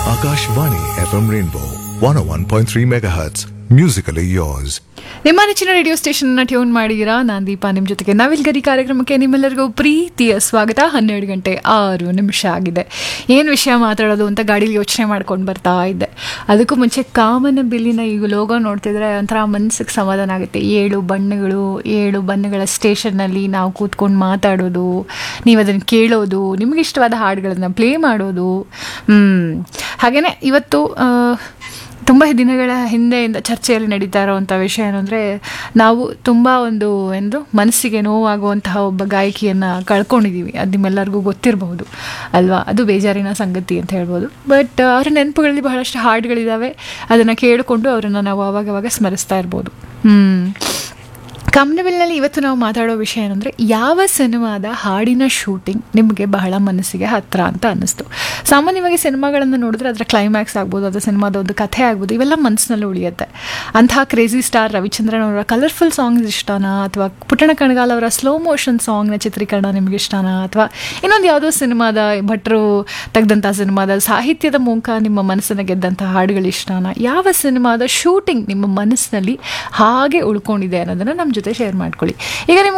Akashvani FM Rainbow 101.3 MHz. Musically yours. ನಿಮ್ಮ ನೆಚ್ಚಿನ radio station tune ಮಾಡಿದ್ದೀರಾ ನಾನು ದೀಪಾ ನಿಮ್ಮ ಜೊತೆಗೆ ನವಿಲ್ಗರಿ ಕಾರ್ಯಕ್ರಮಕ್ಕೆ ನಿಮ್ಮೆಲ್ಲರಿಗೂ ಪ್ರೀತಿಯ ಸ್ವಾಗತ ಹನ್ನೆರಡು ಗಂಟೆ ಆರು ನಿಮಿಷ ಆಗಿದೆ ಏನು ವಿಷಯ ಮಾತಾಡೋದು ಅಂತ ಗಾಡೀಲಿ ಯೋಚನೆ ಮಾಡ್ಕೊಂಡು ಬರ್ತಾ ಇದ್ದೆ ಅದಕ್ಕೂ ಮುಂಚೆ ಕಾಮನ ಬಿಲ್ಲಿನ ಈಗ ಲೋಗೋ ನೋಡ್ತಿದ್ರೆ ಒಂಥರ ಮನಸ್ಸಿಗೆ ಸಮಾಧಾನ ಆಗುತ್ತೆ ಏಳು ಬಣ್ಣಗಳು ಏಳು ಬಣ್ಣಗಳ ಸ್ಟೇಷನ್ನಲ್ಲಿ ನಾವು ಕೂತ್ಕೊಂಡು ಮಾತಾಡೋದು ನೀವು ಅದನ್ನು ಕೇಳೋದು ನಿಮಗೆ ಇಷ್ಟವಾದ ಹಾಡುಗಳನ್ನು ಪ್ಲೇ ಮಾಡೋದು ಹಾಗೆಯೇ ಇವತ್ತು ಆ, ತುಂಬ ದಿನಗಳ ಹಿಂದೆಯಿಂದ ಚರ್ಚೆಯಲ್ಲಿ ನಡೀತಾ ಇರೋವಂಥ ವಿಷಯ ಏನು ಅಂದರೆ ನಾವು ತುಂಬ ಒಂದು ಎಂದು ಮನಸ್ಸಿಗೆ ನೋವಾಗುವಂತಹ ಒಬ್ಬ ಗಾಯಕಿಯನ್ನು ಕಳ್ಕೊಂಡಿದ್ದೀವಿ ಅದು ನಿಮ್ಮೆಲ್ಲರಿಗೂ ಗೊತ್ತಿರಬಹುದು ಅಲ್ವಾ ಅದು ಬೇಜಾರಿನ ಸಂಗತಿ ಅಂತ ಹೇಳ್ಬೋದು ಬಟ್ ಅವರ ನೆನಪುಗಳಲ್ಲಿ ಬಹಳಷ್ಟು ಹಾಡುಗಳಿದ್ದಾವೆ ಅದನ್ನು ಕೇಳಿಕೊಂಡು ಅವರನ್ನು ನಾವು ಆವಾಗವಾಗ ಸ್ಮರಿಸ್ತಾ ಇರ್ಬೋದು ಹ್ಞೂ ಕಮ್ನಬಿಲ್ನಲ್ಲಿ ಇವತ್ತು ನಾವು ಮಾತಾಡೋ ವಿಷಯ ಏನಂದರೆ ಯಾವ ಸಿನಿಮಾದ ಹಾಡಿನ ಶೂಟಿಂಗ್ ನಿಮಗೆ ಬಹಳ ಮನಸ್ಸಿಗೆ ಹತ್ತಿರ ಅಂತ ಅನ್ನಿಸ್ತು ಸಾಮಾನ್ಯವಾಗಿ ಸಿನಿಮಾಗಳನ್ನು ನೋಡಿದ್ರೆ ಅದರ ಕ್ಲೈಮ್ಯಾಕ್ಸ್ ಆಗ್ಬೋದು ಅದರ ಸಿನಿಮಾದ ಒಂದು ಕಥೆ ಆಗ್ಬೋದು ಇವೆಲ್ಲ ಮನಸ್ಸಿನಲ್ಲಿ ಉಳಿಯುತ್ತೆ ಅಂತಹ ಕ್ರೇಜಿ ಸ್ಟಾರ್ ರವಿಚಂದ್ರನ್ ಅವರ ಕಲರ್ಫುಲ್ ಸಾಂಗ್ಸ್ ಇಷ್ಟನಾ ಅಥವಾ ಪುಟ್ಟಣ ಕಣಗಾಲ್ ಅವರ ಸ್ಲೋ ಮೋಷನ್ ಸಾಂಗ್ನ ಚಿತ್ರೀಕರಣ ನಿಮಗೆ ಇಷ್ಟನಾ ಅಥವಾ ಇನ್ನೊಂದು ಯಾವುದೋ ಸಿನಿಮಾದ ಭಟ್ರು ತೆಗೆದಂಥ ಸಿನಿಮಾದ ಸಾಹಿತ್ಯದ ಮೂಲಕ ನಿಮ್ಮ ಮನಸ್ಸನ್ನು ಗೆದ್ದಂಥ ಹಾಡುಗಳು ಇಷ್ಟನಾ ಯಾವ ಸಿನಿಮಾದ ಶೂಟಿಂಗ್ ನಿಮ್ಮ ಮನಸ್ಸಿನಲ್ಲಿ ಹಾಗೆ ಉಳ್ಕೊಂಡಿದೆ ಅನ್ನೋದನ್ನು ನಮ್ಮ ಜೊತೆ ಶೇರ್ ಮಾಡ್ಕೊಳ್ಳಿ ಈಗ ನಿಮ್ಮ